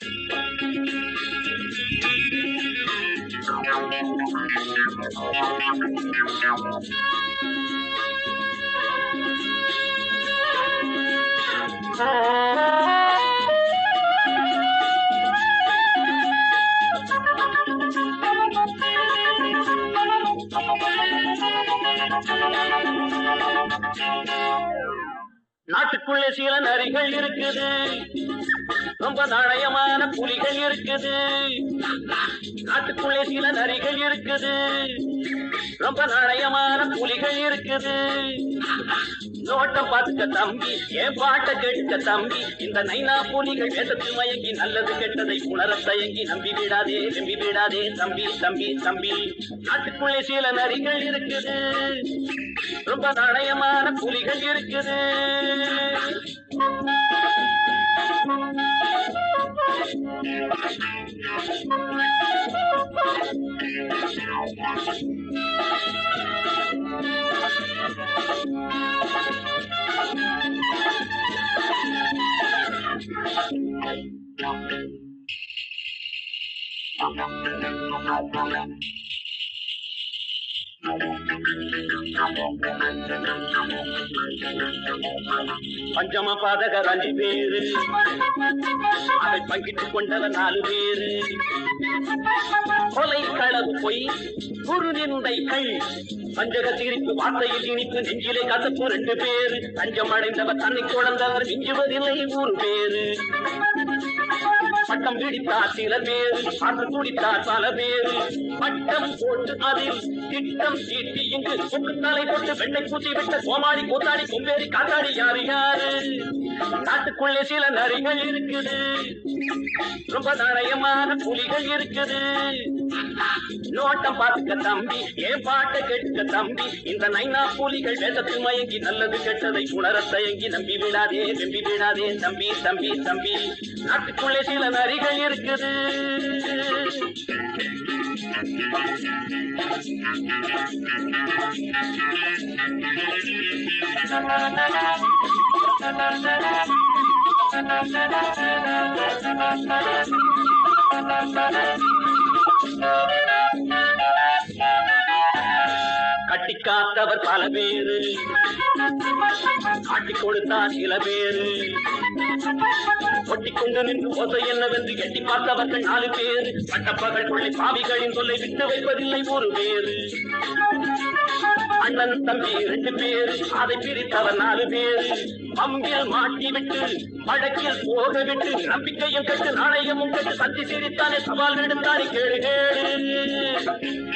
நாட்டுக்குள்ளே சில நரிகள் இருக்குது ரொம்ப நாணயமான புலிகள் இருக்குது நாட்டுக்குள்ளே சில நரிகள் இருக்குது ரொம்ப நாணயமான புலிகள் இருக்குது நோட்டம் பார்த்துக்க தம்பி என் பாட்ட கேட்டுக்க தம்பி இந்த நைனா புலிகள் வேதத்தில் மயங்கி நல்லது கெட்டதை உணர தயங்கி நம்பி விடாதே நம்பி விடாதே தம்பி தம்பி தம்பி நாட்டுக்குள்ளே சில நரிகள் இருக்குது ரொம்ப நாணயமான புலிகள் இருக்குது பஞ்சம பாதகர் அஞ்சு பேரு அதை பங்கிட்டுக் கொண்டவர் நாலு பேரு கொலை களவு பொய் குரு நிந்தை கை பஞ்சக சிரிப்பு வார்த்தையில் இனிப்பு நெஞ்சிலே கசப்பு ரெண்டு பேரு தஞ்சம் அடைந்தவர் தன்னை குழந்தவர் மிஞ்சுவதில்லை ஊர் பேரு பட்டம் பிடித்தார் சில பேரு பார்த்து துடித்தார் பல பேரு பட்டம் போட்டு அதில் திட்டம் தீட்டி இங்கு சொக்கு தலை போட்டு வெண்ணை பூச்சி விட்ட கோமாளி கூத்தாடி கொம்பேறி காத்தாடி யாரு யாரு நாட்டுக்குள்ளே சில நரிகள் இருக்குது ரொம்ப நாணயமான புலிகள் இருக்குது நோட்டம் பார்த்துக்க தம்பி ஏன் பாட்டை கேட்டுக்க தம்பி இந்த நைனா புலிகள் வேதத்தில் மயங்கி நல்லது கெட்டதை உணர தயங்கி நம்பி விடாதே நம்பி விடாதே தம்பி தம்பி தம்பி நாட்டுக்குள்ளே சில நரிகள் இருக்குது கட்டி காத்தவர் பல பேரு காட்டி கொடுத்தார் சில பேரு ஒட்டி கொண்டு நின்று ஓசை என்னவென்று எட்டி பார்த்தவர்கள் நாலு பேரு பட்டப்பகல் கொள்ளை பாவிகளின் சொல்லை விட்டு வைப்பதில்லை ஒரு பேரு அண்ணன் தம்பி ரெண்டு பேரு அதை பிரித்தவர் நாலு பேரு பம்பில் மாட்டி விட்டு வழக்கில் போக விட்டு நம்பிக்கையும் கட்டு நாணயமும் கட்டு சத்தி சிரித்தானே சவால் விடுத்தானே கேடு கேடு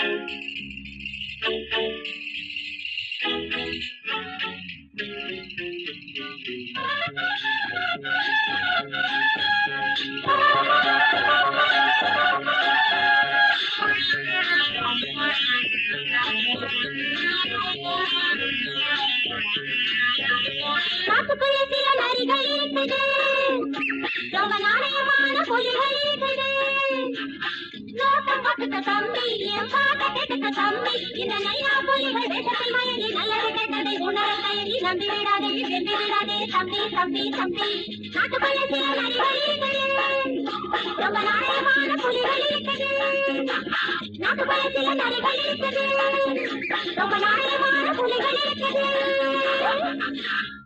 காட்டுக்குள்ளே சில நரிகள் இருக்குது ரொம்ப நாணயமான புலிகள் இருக்குது நோட்டம் பார்த்துக்க தம்பி என் பாட்ட கேட்டுக்க தம்பி இந்த நைனா புலிகள் வேஷத்தில் மயங்கி நல்லது கெட்டதை உணர தயங்கி நம்பி விடாதே நம்பி விடாதே தம்பி தம்பி தம்பி காட்டுக்குள்ளே சில நரிகள் இருக்குது ரொம்ப நாணயமான புலிகள் இருக்குது நாட்டுக்குள்ளே சில நரிகள் இருக்குது ரொம்ப நாணயமான புலிகள் இருக்குது